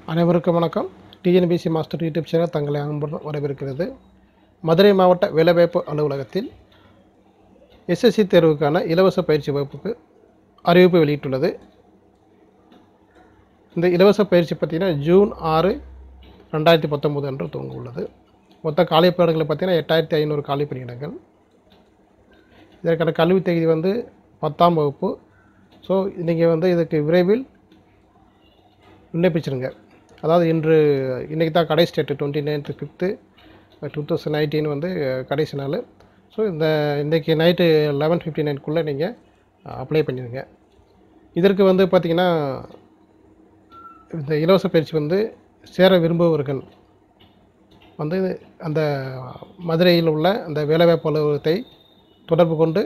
அனைவருக்கும் வணக்கம் TNPSC master YouTube channel தங்களை அன்புடன் வரவேற்கிறது மதுரை மாவட்ட வேலைவாய்ப்பு அலுவலகத்தில் எஸ்எஸ்சி தேர்வுக்கான இலவச பயிற்சி வகுப்புக்கு அறிவிப்பு வெளியிட்டுள்ளது இந்த இலவச பயிற்சி பார்த்திங்கன்னா ஜூன் ஆறு ரெண்டாயிரத்தி பத்தொம்போது அன்று துவங்க உள்ளது மொத்த காலிப்பணியிடங்கள் பார்த்திங்கன்னா எட்டாயிரத்தி ஐநூறு காலிப்பணியிடங்கள் இதற்கான கல்வி தகுதி வந்து பத்தாம் வகுப்பு ஸோ நீங்கள் வந்து இதுக்கு விரைவில் விண்ணப்பிச்சிருங்க அதாவது இன்று இன்றைக்கி தான் கடைசி date twenty ninth fifth two thousand nineteen வந்து கடைசி நாள் ஸோ இந்த இன்றைக்கி நைட்டு லெவன் ஃபிஃப்டி நைனுக்குள்ளே நீங்கள் அப்ளை பண்ணிடுங்க இதற்கு வந்து பார்த்திங்கன்னா இந்த இலவச பயிற்சி வந்து சேர விரும்புபவர்கள் வந்து அந்த மதுரையில் உள்ள அந்த வேலைவாய்ப்பு அலுவலகத்தை தொடர்பு கொண்டு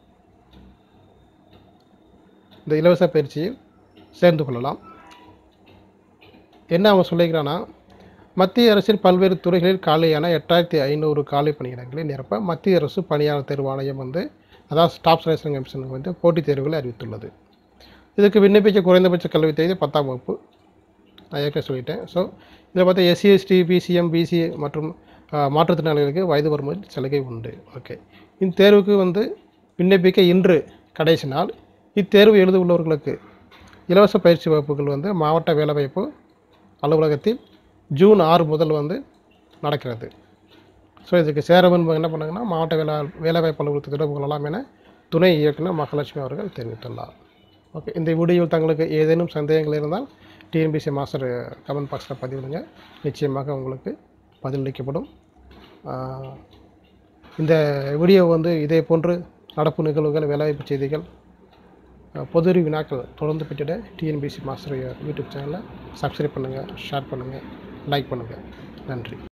இந்த இலவச பயிற்சியில் சேர்ந்து கொள்ளலாம் என்ன அவன் சொல்லிக்கிறான்னா மத்திய அரசின் பல்வேறு துறைகளில் காலியான எட்டாயிரத்தி ஐநூறு காலி பணியிடங்களை நிரப்ப மத்திய அரசு பணியாளர் தேர்வு ஆணையம் வந்து அதாவது ஸ்டாஃப் செலெக்ஷன் கமிஷன் வந்து போட்டித் தேர்வுகளை அறிவித்துள்ளது இதுக்கு விண்ணப்பிக்க குறைந்தபட்ச கல்வி தேதி பத்தாம் வகுப்பு நான் ஏற்கனவே சொல்லிட்டேன் ஸோ இதில் பார்த்தா எஸ்சி எஸ்டி பிசிஎம் பிசி மற்றும் ஆஹ், மாற்றுத்திறனாளிகளுக்கு வயது வரும்போது சலுகை உண்டு ஓகே இந்த தேர்வுக்கு வந்து விண்ணப்பிக்க இன்று கடைசி நாள் இத்தேர்வு எழுத உள்ளவர்களுக்கு இலவச பயிற்சி வகுப்புகள் வந்து மாவட்ட வேலைவாய்ப்பு அலுவலகத்தில் ஜூன் ஆறு முதல் வந்து நடக்கிறது ஸோ இதுக்கு சேர விரும்ப என்ன பண்ணாங்கன்னா மாவட்ட வேலை வேலைவாய்ப்பு அலுவலகத்தை தொடர்பு கொள்ளலாம் என துணை இயக்குனர் மகாலட்சுமி அவர்கள் தெரிவித்துள்ளார் ஓகே இந்த வீடியோவில் தங்களுக்கு ஏதேனும் சந்தேகங்கள் இருந்தால் டிஎன்பிசி மாஸ்டர் கமெண்ட் பாக்ஸில் பதிவிடுங்க நிச்சயமாக உங்களுக்கு பதிலளிக்கப்படும் ஆஹ், இந்த வீடியோ வந்து இதே போன்று நடப்பு நிகழ்வுகள் வேலைவாய்ப்பு செய்திகள் அஹ், பொது அறிவு வினாக்கள் தொடர்ந்து பெற்றிட டிஎன்பிசி மாஸ்டர் யூடியூப் சேனலை சப்ஸ்கிரைப் பண்ணுங்கள் ஷேர் பண்ணுங்கள் லைக் பண்ணுங்கள் நன்றி